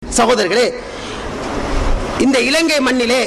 சகோதரர்களே இந்த இலங்கை மண்ணிலே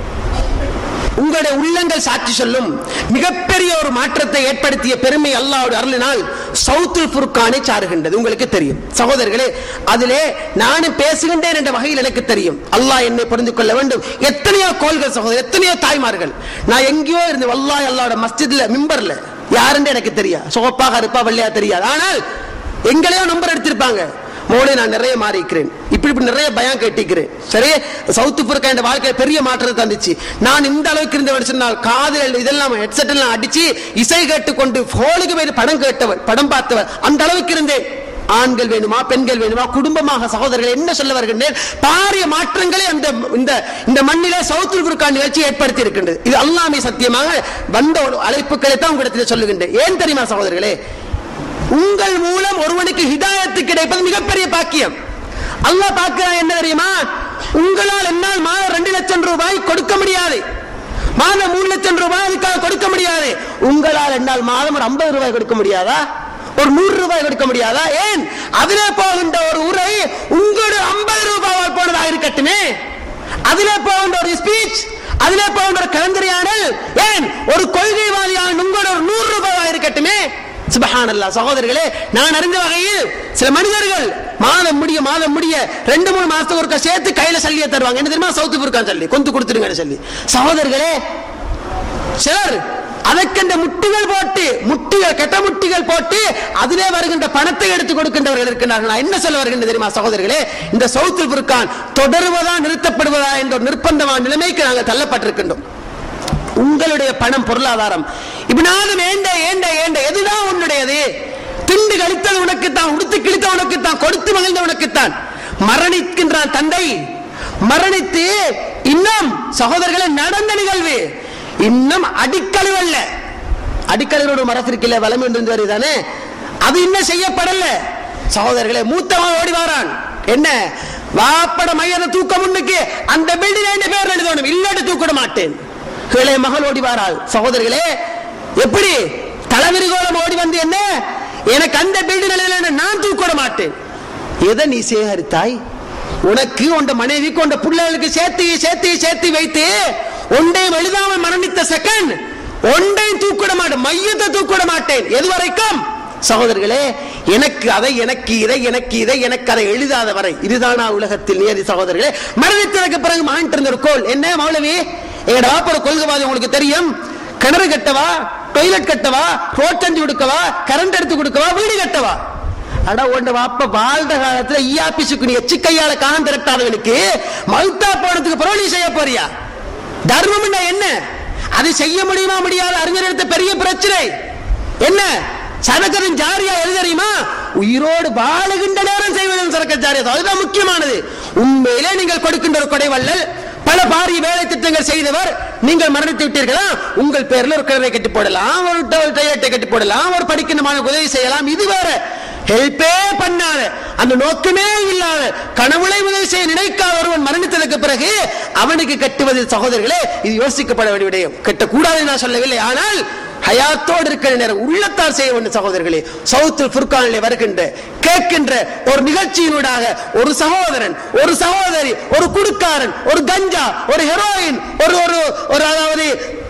உங்களுடைய உள்ளங்கள் சாட்சி சொல்லும் மிகப்பெரிய ஒரு மாற்றத்தை ஏற்படுத்திய பெருமை அல்லாஹ்வுடைய அருளினால் சவுத்துல் ஃபுர்கானை சாருகின்றது உங்களுக்கு தெரியும் சகோதரர்களே அதிலே நானும் பேசுகின்றேன் என்ற வகையில் எனக்கு தெரியும் அல்லாஹ் என்னை புரிந்து கொள்ள வேண்டும் எத்தனையோ கோள்கள் சகோதரர் எத்தனையோ தாய்மார்கள் நான் எங்கேயோ இருந்து வல்லாஹ் அல்லாஹ்வோட மஸ்ஜித்ல மிம்பர்ல யாருன்னு எனக்கு தெரியாது சோப்பா கருப்பா வெள்ளையா தெரியாது ஆனால் எங்களையோ நம்பர் எடுத்திருப்பாங்க மோனே நான் நிறைய மாறிக்கிறேன் இப்படி இப்படி நிறைய பயம் கேட்டிக்கிறேன் சரி சவுத் புறக்கா என்ற வாழ்க்கையில பெரிய மாற்றத்தை தந்துச்சு நான் இந்த அளவுக்கு இருந்தவன் சொன்னால் காதில் இதெல்லாம் ஹெட்செட் எல்லாம் அடிச்சு இசை கேட்டுக்கொண்டு ஹோலுக்கு போய் படம் கேட்டவன் படம் பார்த்தவன் அந்த அளவுக்கு இருந்தேன் ஆண்கள் வேணுமா பெண்கள் வேணுமா குடும்பமாக சகோதரர்கள் என்ன சொல்ல வருகின்றேன் பாரிய மாற்றங்களை அந்த இந்த இந்த மண்ணிலே சவுத்துல் குருக்கா நிகழ்ச்சி ஏற்படுத்தி இருக்கின்றது இது அல்லாமே சத்தியமாக வந்த ஒரு அழைப்புகளை தான் உங்களிடத்தில் சொல்லுகின்றேன் ஏன் தெரியுமா சகோதரர்களே உங்கள் மூலம் ஒருவனுக்கு ஹிதாயத்து கிடைப்பது மிகப்பெரிய பாக்கியம் அல்லாஹ் பார்க்கிறான் என்ன தெரியுமா உங்களால் என்னால் மாதம் ரெண்டு லட்சம் ரூபாய் கொடுக்க முடியாது மாதம் மூணு லட்சம் ரூபாய் அதுக்காக கொடுக்க முடியாது உங்களால் என்னால் மாதம் ஒரு ஐம்பது ரூபாய் கொடுக்க முடியாதா ஒரு நூறு ரூபாய் கொடுக்க முடியாதா ஏன் அதிலே போகின்ற ஒரு உரை உங்களுடைய ஐம்பது ரூபாய் போனதாக இருக்கட்டுமே அதிலே போகின்ற ஒரு ஸ்பீச் அதிலே போகின்ற ஒரு கலந்துரையாடல் ஏன் ஒரு கொள்கைவாதியான உங்களோட ஒரு நூறு ரூபாய் இருக்கட்டுமே சுபஹானல்லா சகோதரர்களே நான் அறிந்த வகையில் சில மனிதர்கள் மாதம் முடிய மாதம் முடிய ரெண்டு மூணு மாசத்துக்கு ஒருக்கா சேர்த்து கையில சல்லியை தருவாங்க என்ன தெரியுமா சவுத்து புருக்கான் சொல்லி கொந்து கொடுத்துருங்கன்னு சொல்லி சகோதரர்களே சிலர் அதற்கென்ற முட்டுகள் போட்டு முட்டுகள் கெட்ட முட்டுகள் போட்டு அதிலே வருகின்ற பணத்தை எடுத்து கொடுக்கின்றவர்கள் இருக்கின்றார்கள் நான் என்ன சொல்ல வருகின்ற தெரியுமா சகோதரர்களே இந்த சவுத்தில் புருக்கான் தொடருவதா நிறுத்தப்படுவதா என்ற ஒரு நிர்பந்தமான நிலைமைக்கு நாங்கள் தள்ளப்பட்டிருக்கின்றோம் உங்களுடைய பணம் பொருளாதாரம் இப்படினாலும் ஏண்ட ஏண்ட ஏண்ட எதுதான் உன்னுடையது திண்டு கழித்தது உனக்குத்தான் உடுத்து கிழித்த உனக்குத்தான் கொடுத்து மகிழ்ந்த உனக்குத்தான் மரணிக்கின்றான் தந்தை மரணித்து இன்னும் சகோதரர்களை நடந்த நிகழ்வு இன்னும் அடிக்கழுவல்ல அடிக்கழுவோட மரத்திற்கில்ல வளம் என்று வருதானே அது இன்னும் செய்யப்படல சகோதரர்களே மூத்தவன் ஓடி வாரான் என்ன வாப்பட மையன தூக்க முன்னுக்கு அந்த பில்டிங் என் பேர் எழுதணும் இல்லாட்டி தூக்கிட மாட்டேன் இளைய மகள் ஓடி வாராள் சகோதரர்களே எப்படி தலைவிரிகோலம் ஓடி வந்து என்ன எனக்கு அந்த பில்டிங் எழுதல நான் தூக்கிட மாட்டேன் எதை நீ சேகரித்தாய் உனக்கு உண்ட மனைவிக்கு உண்ட பிள்ளைகளுக்கு சேர்த்து சேர்த்து சேர்த்து வைத்து ஒன்றையும் எழுதாமல் மரணித்த செகண்ட் ஒன்றையும் தூக்கிட மாட்டேன் மையத்தை தூக்கிட மாட்டேன் எது வரைக்கும் சகோதரர்களே எனக்கு அதை எனக்கு இதை எனக்கு இதை எனக்கு அதை எழுதாத வரை இதுதானா உலகத்தில் நியதி சகோதரர்களே மரணித்ததற்கு பிறகு மாண்டு இருந்த ஒரு கோல் என்ன மௌலவி எங்கட வாப்போட கொள்கைவாதி உங்களுக்கு தெரியும் கிணறு கட்டவா டொய்லெட் கட்டவா ரோட் செஞ்சு கொடுக்கவா கரண்ட் எடுத்து கொடுக்கவா வீடு கட்டவா அட உண்ட வாப்ப வாழ்ந்த காலத்துல ஈயாபிசுக்கு நீ எச்சு கையால காணம் திரட்டாதவனுக்கு மல்தா போனதுக்கு பிறகு நீ செய்ய போறியா தர்மம் என்ன அது செய்ய முடியுமா முடியாது அறிஞர் பெரிய பிரச்சனை என்ன சரக்கரின் ஜாரியா எது தெரியுமா உயிரோடு வாழுகின்ற நேரம் செய்வதும் சரக்க ஜாரியா அதுதான் முக்கியமானது உண்மையிலே நீங்கள் கொடுக்கின்ற ஒரு கொடை வள்ளல் பல பாரிய வேலை திட்டங்கள் செய்தவர் நீங்கள் மரணித்து விட்டீர்களா உங்கள் பேர்ல ஒரு கிணறை கட்டி போடலாம் ஒரு டயட்டை கட்டி போடலாம் ஒரு படிக்கின்ற உதவி செய்யலாம் இது வேற ஹெல்ப்பே பண்ணாத அந்த நோக்கமே இல்லாத கனவுளை உதவி செய்ய நினைக்காத ஒருவன் மரணித்ததற்கு பிறகு அவனுக்கு கட்டுவது சகோதரர்களே இது யோசிக்கப்பட வேண்டிய விடயம் கட்டக்கூடாது நான் சொல்லவில்லை ஆனால் ஹயாத்தோடு இருக்கிற நேரம் உள்ளத்தார் செய்ய வேண்டும் சகோதரர்களே சவுத்தில் புர்கானிலே வருகின்ற கேட்கின்ற ஒரு நிகழ்ச்சியினூடாக ஒரு சகோதரன் ஒரு சகோதரி ஒரு குடுக்காரன் ஒரு கஞ்சா ஒரு ஹெரோயின் ஒரு ஒரு ஒரு அதாவது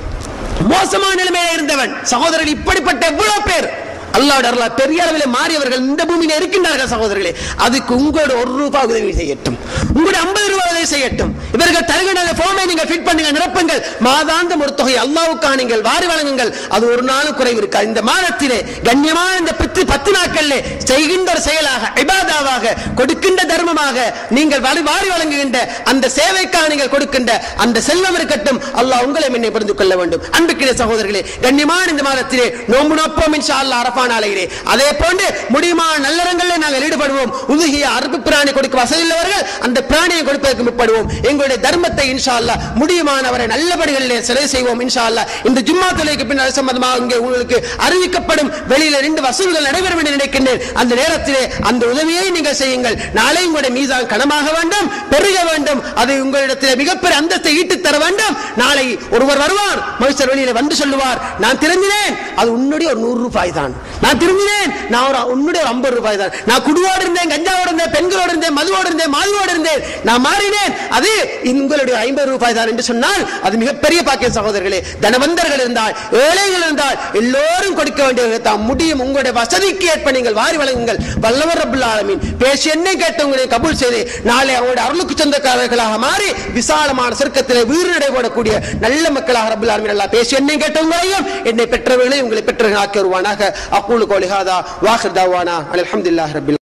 மோசமான நிலைமையில இருந்தவன் சகோதரர்கள் இப்படிப்பட்ட எவ்வளவு பேர் அல்லாவோட அருளா பெரிய அளவில் மாறியவர்கள் இந்த பூமியில இருக்கின்றார்கள் சகோதரர்களே அதுக்கு உங்களோட ஒரு ரூபாய் உதவி செய்யட்டும் உங்களோட ஐம்பது ரூபாய் உதவி செய்யட்டும் இவர்கள் தருகின்ற போமை நீங்கள் ஃபிட் பண்ணுங்க நிரப்புங்கள் மாதாந்தம் ஒரு தொகை அல்லாவுக்காக நீங்கள் வாரி வழங்குங்கள் அது ஒரு நாளும் குறைவு இருக்காது இந்த மாதத்திலே கண்ணியமான இந்த பத்து பத்து நாட்களிலே செய்கின்ற ஒரு செயலாக இபாதாவாக கொடுக்கின்ற தர்மமாக நீங்கள் வாரி வாரி வழங்குகின்ற அந்த சேவைக்காக நீங்கள் கொடுக்கின்ற அந்த செல்வம் இருக்கட்டும் அல்லாஹ் உங்களை என்னை புரிந்து கொள்ள வேண்டும் அன்புக்கிற சகோதரர்களே கண்ணியமான இந்த மாதத்திலே நோம்பு நோப்போம் இன்ஷா அல்லாஹ் அரபா நாளையிலே அதே போன்று முடியுமான நல்லறங்களில் நாங்கள் ஈடுபடுவோம் உதுகிய அறுப்பு பிராணி கொடுக்க வசதி உள்ளவர்கள் அந்த பிராணியை கொடுப்பதற்கு முற்படுவோம் எங்களுடைய தர்மத்தை இன்ஷா அல்லாஹ் முடியுமானவரை நல்லபடிகளிலே சிலை செய்வோம் இன்ஷா அல்லாஹ் இந்த ஜும்மா தொலைக்கு பின் அது சம்பந்தமாக இங்கே உங்களுக்கு அறிவிக்கப்படும் வெளியில ரெண்டு வசூல்கள் நடைபெறும் என்று நினைக்கின்றேன் அந்த நேரத்திலே அந்த உதவியை நீங்கள் செய்யுங்கள் நாளை உங்களுடைய மீதான் கனமாக வேண்டும் பெருக வேண்டும் அது உங்களிடத்தில் மிகப்பெரிய அந்தஸ்தை ஈட்டு தர வேண்டும் நாளை ஒருவர் வருவார் மனுஷர் வெளியில வந்து சொல்லுவார் நான் திரும்பினேன் அது உன்னுடைய ஒரு நூறு ரூபாய் தான் நான் திரும்பினேன் நான் ஒரு உன்னுடைய ஒரு ஐம்பது ரூபாய் தான் நான் குடுவோடு இருந்தேன் கஞ்சாவோடு இருந்தேன் பெண்களோடு இருந்தேன் மதுவோடு இருந்தேன் மாதுவோடு இருந்தேன் நான் மாறினேன் அது உங்களுடைய ஐம்பது ரூபாய் தான் என்று சொன்னால் அது மிகப்பெரிய பாக்கியம் சகோதரர்களே தனவந்தர்கள் இருந்தால் ஏழைகள் இருந்தால் எல்லோரும் கொடுக்க வேண்டியது தான் முடியும் உங்களுடைய வசதிக்கு ஏற்ப நீங்கள் வாரி வழங்குங்கள் வல்லவர் ரப்புல் ஆலமீன் பேசி என்னை கேட்டவங்களை கபூல் செய்து நாளை அவங்களுடைய அருளுக்கு சொந்தக்காரர்களாக மாறி விசாலமான சொர்க்கத்திலே வீறு நடைபெறக்கூடிய நல்ல மக்களாக ரப்புல் ஆலமீன் அல்லாஹ் பேசி என்னை கேட்டவங்களையும் என்னை பெற்றவர்களையும் உங்களை பெற்றவர்கள் ஆக்கி வருவானாக அக்கூலு கோலிஹாதா வாஹிர் தாவானா அல்ஹம்துலில்லாஹி ரப்பில்